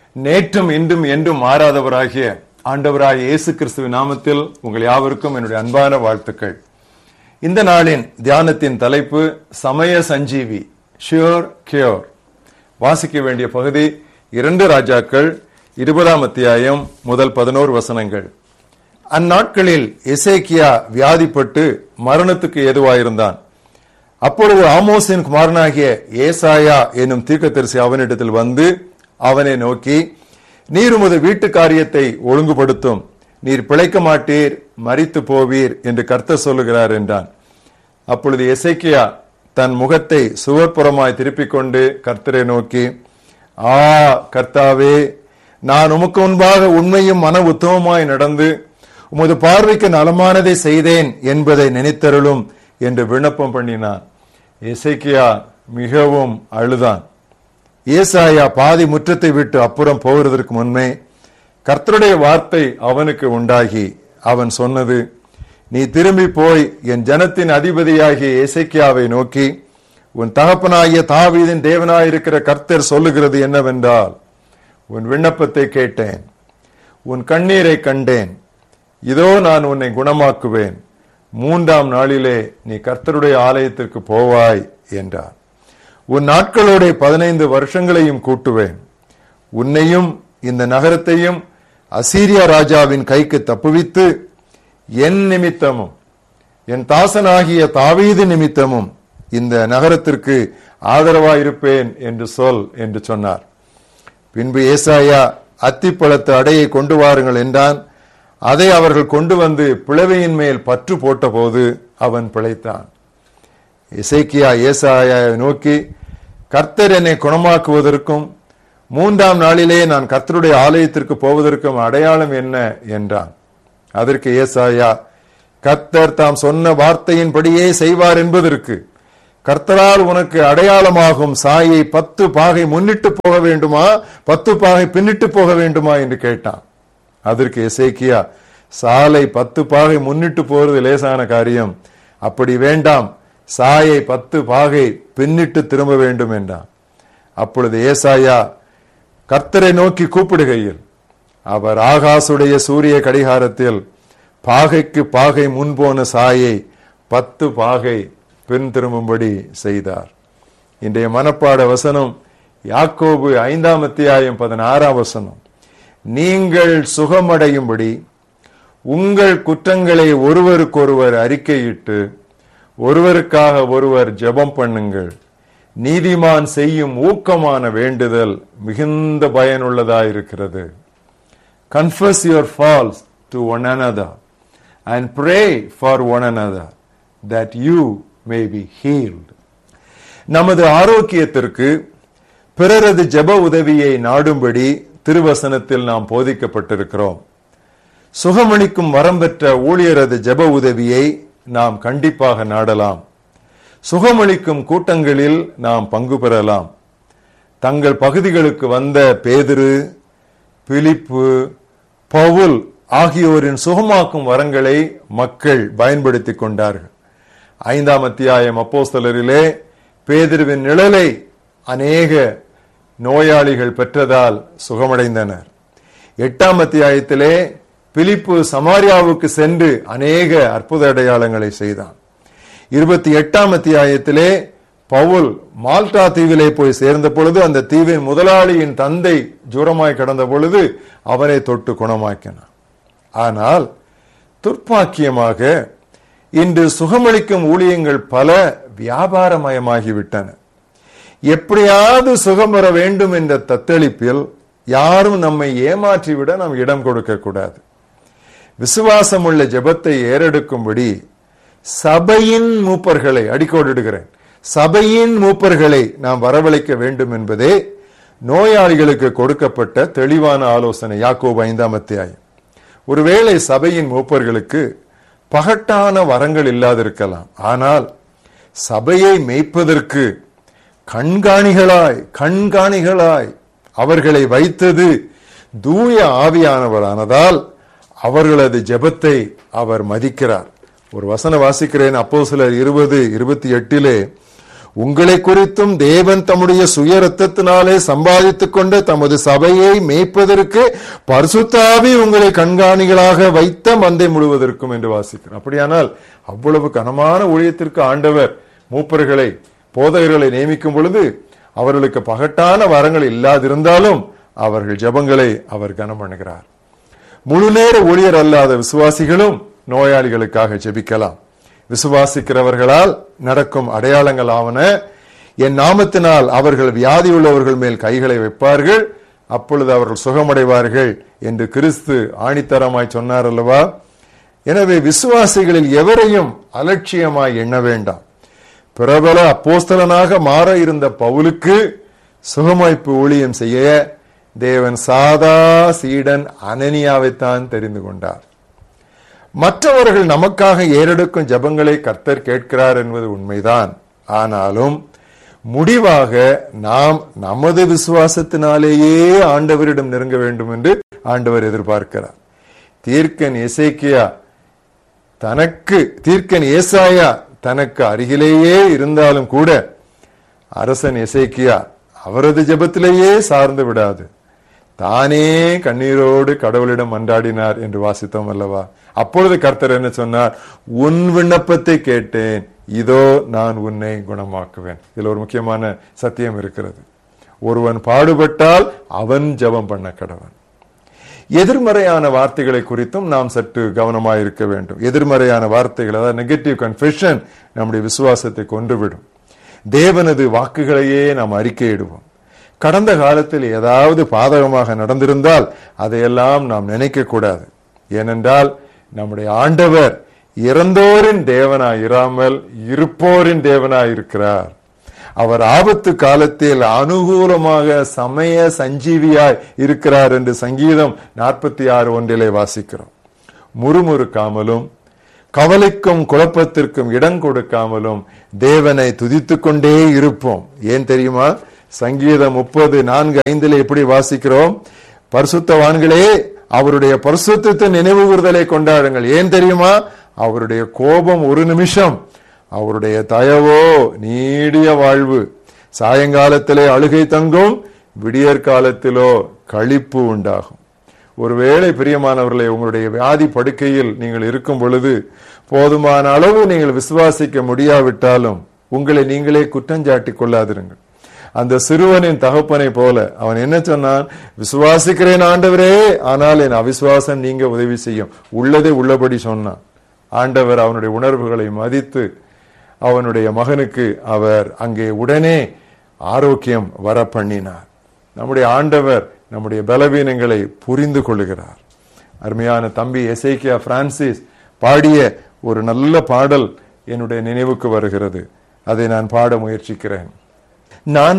நேற்றும் இன்றும் என்றும் மாறாதவராகிய ஆண்டவராய் இயேசு கிறிஸ்துவின் நாமத்தில் உங்கள் யாவருக்கும் என்னுடைய அன்பான வாழ்த்துக்கள் இந்த நாளின் தியானத்தின் தலைப்பு சமய சஞ்சீவி ஷியோர் கியோர் வாசிக்க வேண்டிய பகுதி இரண்டு ராஜாக்கள் இருபதாம் அத்தியாயம் முதல் பதினோரு வசனங்கள் அந்நாட்களில் எசேக்கியா வியாதிப்பட்டு மரணத்துக்கு ஏதுவாயிருந்தான் அப்பொழுது ஆமோசின் குமாரனாகிய ஏசாயா என்னும் தீர்க்கதரிசி அவனிடத்தில் வந்து அவனை நோக்கி நீர் உமது வீட்டு காரியத்தை ஒழுங்குபடுத்தும் நீர் பிழைக்க மாட்டீர் மரித்து போவீர் என்று கர்த்தர் சொல்லுகிறார் என்றான் அப்பொழுது எசேக்கியா தன் முகத்தை சுவர்புறமாய் திருப்பிக் கொண்டு கர்த்தரை நோக்கி ஆ கர்த்தாவே நான் உமக்கு முன்பாக உண்மையும் மன உத்தமமாய் நடந்து உமது பார்வைக்கு நலமானதை செய்தேன் என்பதை நினைத்தருளும் என்று விண்ணப்பம் பண்ணினான் எசேக்கியா மிகவும் அழுதான் ஏசாயா பாதி முற்றத்தை விட்டு அப்புறம் போகிறதற்கு முன்னே கர்த்தருடைய வார்த்தை அவனுக்கு உண்டாகி அவன் சொன்னது நீ திரும்பி போய் என் ஜனத்தின் அதிபதியாகிய எசேக்கியாவை நோக்கி உன் தகப்பனாகிய தாவீதின் தேவனாயிருக்கிற கர்த்தர் சொல்லுகிறது என்னவென்றால் உன் விண்ணப்பத்தை கேட்டேன் உன் கண்ணீரை கண்டேன் இதோ நான் உன்னை குணமாக்குவேன் மூன்றாம் நாளிலே நீ கர்த்தருடைய ஆலயத்திற்கு போவாய் என்றார் உன் நாட்களோட பதினைந்து வருஷங்களையும் கூட்டுவேன் உன்னையும் இந்த நகரத்தையும் அசீரியா ராஜாவின் கைக்கு தப்புவித்து என் நிமித்தமும் என் தாசனாகிய தாவீது நிமித்தமும் இந்த நகரத்திற்கு ஆதரவாயிருப்பேன் என்று சொல் என்று சொன்னார் பின்பு ஏசாயா அத்திப்பழத்து அடையை கொண்டு வாருங்கள் என்றான் அதை அவர்கள் கொண்டு வந்து பிளவையின் மேல் பற்று போட்டபோது அவன் பிழைத்தான் இசைக்கியா ஏசாயாவை நோக்கி கர்த்தர் என்னை குணமாக்குவதற்கும் மூன்றாம் நாளிலே நான் கர்த்தருடைய ஆலயத்திற்கு போவதற்கும் அடையாளம் என்ன என்றான் அதற்கு ஏசாயா கர்த்தர் தாம் சொன்ன வார்த்தையின்படியே செய்வார் என்பதற்கு கர்த்தரால் உனக்கு அடையாளமாகும் சாயை பத்து பாகை முன்னிட்டு போக வேண்டுமா பத்து பாகை பின்னிட்டு போக வேண்டுமா என்று கேட்டான் அதற்கு எசேக்கியா சாலை பத்து பாகை முன்னிட்டு போறது லேசான காரியம் அப்படி வேண்டாம் சாயை பத்து பாகை பின்னிட்டு திரும்ப வேண்டும் என்றான் அப்பொழுது ஏசாயா கர்த்தரை நோக்கி கூப்பிடுகையில் அவர் ஆகாசுடைய சூரிய கடிகாரத்தில் பாகைக்கு பாகை முன்போன சாயை பத்து பாகை பின் திரும்பும்படி செய்தார் இன்றைய மனப்பாட வசனம் யாக்கோபு ஐந்தாம் அத்தியாயம் பதினாறாம் வசனம் நீங்கள் சுகமடையும்படி உங்கள் குற்றங்களை ஒருவருக்கொருவர் அறிக்கையிட்டு ஒருவருக்காக ஒருவர் ஜெபம் பண்ணுங்கள் நீதிமான் செய்யும் ஊக்கமான வேண்டுதல் மிகுந்த பயனுள்ளதாயிருக்கிறது confess your faults to one another and pray for one another that you may be healed நமது ஆரோக்கியத்திற்கு பிறரது ஜெப உதவியை நாடும்படி திருவசனத்தில் நாம் போதிக்கப்பட்டிருக்கிறோம் சுகமளிக்கும் வரம் பெற்ற ஊழியரது ஜெப உதவியை நாம் கண்டிப்பாக நாடலாம் சுகமளிக்கும் கூட்டங்களில் நாம் பங்கு பெறலாம் தங்கள் பகுதிகளுக்கு வந்த பேதிரு பிலிப்பு பவுல் ஆகியோரின் சுகமாக்கும் வரங்களை மக்கள் பயன்படுத்திக் கொண்டார்கள் ஐந்தாம் அத்தியாயம் அப்போஸ்தலரிலே பேதிருவின் நிழலை அநேக நோயாளிகள் பெற்றதால் சுகமடைந்தனர் எட்டாம் அத்தியாயத்திலே பிலிப்பு சமாரியாவுக்கு சென்று அநேக அற்புத அடையாளங்களை செய்தான் இருபத்தி எட்டாம் அத்தியாயத்திலே பவுல் மால்டா தீவிலே போய் சேர்ந்த பொழுது அந்த தீவின் முதலாளியின் தந்தை ஜூரமாய் கடந்த பொழுது அவரை தொட்டு குணமாக்கினான் ஆனால் துர்ப்பாக்கியமாக இன்று சுகமளிக்கும் ஊழியங்கள் பல வியாபாரமயமாகிவிட்டன எப்படியாவது சுகம் பெற வேண்டும் என்ற தத்தளிப்பில் யாரும் நம்மை ஏமாற்றிவிட நாம் இடம் கொடுக்க கூடாது விசுவாசம் உள்ள ஜெபத்தை ஏறெடுக்கும்படி சபையின் மூப்பர்களை அடிக்கோடிடுகிறேன் சபையின் மூப்பர்களை நாம் வரவழைக்க வேண்டும் என்பதே நோயாளிகளுக்கு கொடுக்கப்பட்ட தெளிவான ஆலோசனை யாக்கோபு ஐந்தாம் அத்தியாயம் ஒருவேளை சபையின் மூப்பர்களுக்கு பகட்டான வரங்கள் இல்லாதிருக்கலாம் ஆனால் சபையை மேய்ப்பதற்கு கண்காணிகளாய் கண்காணிகளாய் அவர்களை வைத்தது தூய ஆவியானவரானதால் அவர்களது ஜெபத்தை அவர் மதிக்கிறார் ஒரு வசன வாசிக்கிறேன் அப்போ சிலர் இருபது இருபத்தி எட்டிலே உங்களை குறித்தும் தேவன் தம்முடைய சுய ரத்தத்தினாலே சம்பாதித்துக் கொண்ட தமது சபையை மேய்ப்பதற்கு பரிசுத்தாவி உங்களை கண்காணிகளாக வைத்த மந்தை முழுவதற்கும் என்று வாசிக்கிறோம் அப்படியானால் அவ்வளவு கனமான ஊழியத்திற்கு ஆண்டவர் மூப்பர்களை போதகர்களை நியமிக்கும் பொழுது அவர்களுக்கு பகட்டான வரங்கள் இல்லாதிருந்தாலும் அவர்கள் ஜபங்களை அவர் கனம் பண்ணுகிறார் முழு நேர ஊழியர் அல்லாத விசுவாசிகளும் நோயாளிகளுக்காக ஜெபிக்கலாம் விசுவாசிக்கிறவர்களால் நடக்கும் அடையாளங்கள் ஆவன என் நாமத்தினால் அவர்கள் வியாதி உள்ளவர்கள் மேல் கைகளை வைப்பார்கள் அப்பொழுது அவர்கள் சுகமடைவார்கள் என்று கிறிஸ்து ஆணித்தரமாய் சொன்னார் அல்லவா எனவே விசுவாசிகளில் எவரையும் அலட்சியமாய் எண்ண வேண்டாம் பிரபல அப்போஸ்தலனாக மாற இருந்த பவுலுக்கு சுகமாய்ப்பு ஊழியம் செய்ய தேவன் சாதா சீடன் அனனியாவைத்தான் தெரிந்து கொண்டார் மற்றவர்கள் நமக்காக ஏறெடுக்கும் ஜபங்களை கர்த்தர் கேட்கிறார் என்பது உண்மைதான் ஆனாலும் முடிவாக நாம் நமது விசுவாசத்தினாலேயே ஆண்டவரிடம் நெருங்க வேண்டும் என்று ஆண்டவர் எதிர்பார்க்கிறார் தீர்க்கன் எசேக்கியா தனக்கு தீர்க்கன் ஏசாயா தனக்கு அருகிலேயே இருந்தாலும் கூட அரசன் எசேக்கியா அவரது ஜெபத்திலேயே சார்ந்து விடாது தானே கண்ணீரோடு கடவுளிடம் மன்றாடினார் என்று வாசித்தோம் அல்லவா அப்பொழுது கர்த்தர் என்ன சொன்னார் உன் விண்ணப்பத்தை கேட்டேன் இதோ நான் உன்னை குணமாக்குவேன் இதுல ஒரு முக்கியமான சத்தியம் இருக்கிறது ஒருவன் பாடுபட்டால் அவன் ஜெபம் பண்ண கடவன் எதிர்மறையான வார்த்தைகளை குறித்தும் நாம் சற்று கவனமாக இருக்க வேண்டும் எதிர்மறையான வார்த்தைகள் அதாவது நெகட்டிவ் கன்ஃபெஷன் நம்முடைய விசுவாசத்தை கொன்றுவிடும் தேவனது வாக்குகளையே நாம் அறிக்கையிடுவோம் கடந்த காலத்தில் ஏதாவது பாதகமாக நடந்திருந்தால் அதையெல்லாம் நாம் நினைக்க கூடாது ஏனென்றால் நம்முடைய ஆண்டவர் இறந்தோரின் தேவனாய் இராமல் இருப்போரின் தேவனாய் இருக்கிறார் அவர் ஆபத்து காலத்தில் அனுகூலமாக சமய சஞ்சீவியாய் இருக்கிறார் என்று சங்கீதம் நாற்பத்தி ஆறு ஒன்றிலே வாசிக்கிறோம் முறுமுறுக்காமலும் கவலைக்கும் குழப்பத்திற்கும் இடம் கொடுக்காமலும் தேவனை துதித்துக் கொண்டே இருப்போம் ஏன் தெரியுமா சங்கீதம் முப்பது நான்கு ஐந்துல எப்படி வாசிக்கிறோம் பரிசுத்தவான்களே அவருடைய பரிசுத்தத்தை நினைவு கூறுதலை கொண்டாடுங்கள் ஏன் தெரியுமா அவருடைய கோபம் ஒரு நிமிஷம் அவருடைய தயவோ நீடிய வாழ்வு சாயங்காலத்திலே அழுகை தங்கும் விடியற் காலத்திலோ களிப்பு உண்டாகும் ஒருவேளை பிரியமானவர்களே உங்களுடைய வியாதி படுக்கையில் நீங்கள் இருக்கும் பொழுது போதுமான அளவு நீங்கள் விசுவாசிக்க முடியாவிட்டாலும் உங்களை நீங்களே குற்றஞ்சாட்டிக் கொள்ளாதிருங்கள் அந்த சிறுவனின் தகப்பனை போல அவன் என்ன சொன்னான் விசுவாசிக்கிறேன் ஆண்டவரே ஆனால் என் அவிசுவாசம் நீங்க உதவி செய்யும் உள்ளதை உள்ளபடி சொன்னான் ஆண்டவர் அவனுடைய உணர்வுகளை மதித்து அவனுடைய மகனுக்கு அவர் அங்கே உடனே ஆரோக்கியம் வர பண்ணினார் நம்முடைய ஆண்டவர் நம்முடைய பலவீனங்களை புரிந்து கொள்ளுகிறார் அருமையான தம்பி எசேக்கியா பிரான்சிஸ் பாடிய ஒரு நல்ல பாடல் என்னுடைய நினைவுக்கு வருகிறது அதை நான் பாட முயற்சிக்கிறேன் நான்